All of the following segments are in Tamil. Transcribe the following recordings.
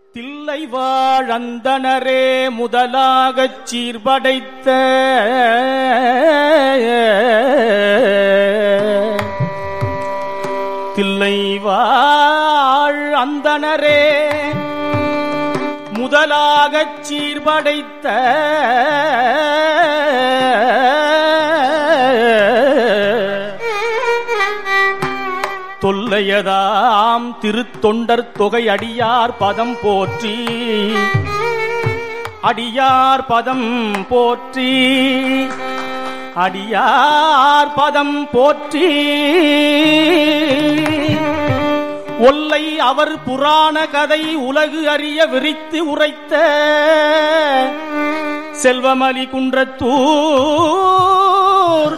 தில்லை வாழந்தனரே முதலாகச் சீர்படைத்த தில்லை வாழ் அந்தனரே முதலாகச் சீர்படைத்த தொல்லையதாம் திருத்தொண்டர் தொகை அடியார் பதம் போற்றி அடியார் பதம் போற்றி அடியார் பதம் போற்றி ஒல்லை அவர் புராண கதை உலகு அறிய விரித்து உரைத்த செல்வமலி குன்றத்தூர்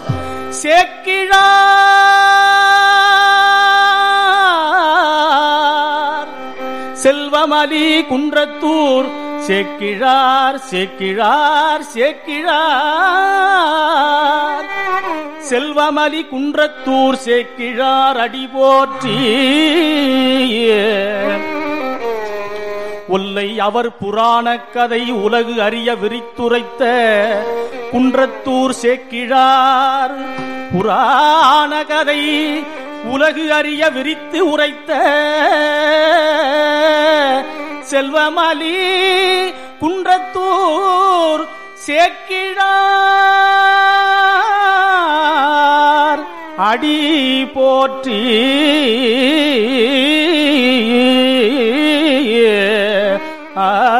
சேக்கிழார் செல்வமலி குன்றத்தூர் சேக்கிழார் சேக்கிழார் சேக்கிழார் செல்வமலி குன்றத்தூர் சேக்கிழார் அடி போற்றி ஒல்லை அவர் புராண கதை உலகு அறிய விரித்துரைத்த குன்றத்தூர் சேக்கிழார் புராண கதை உலகு அறிய விரித்து உரைத்த செல்வமலி குன்றத்தூர் சேக்கிழார் அடி போற்றி ஆ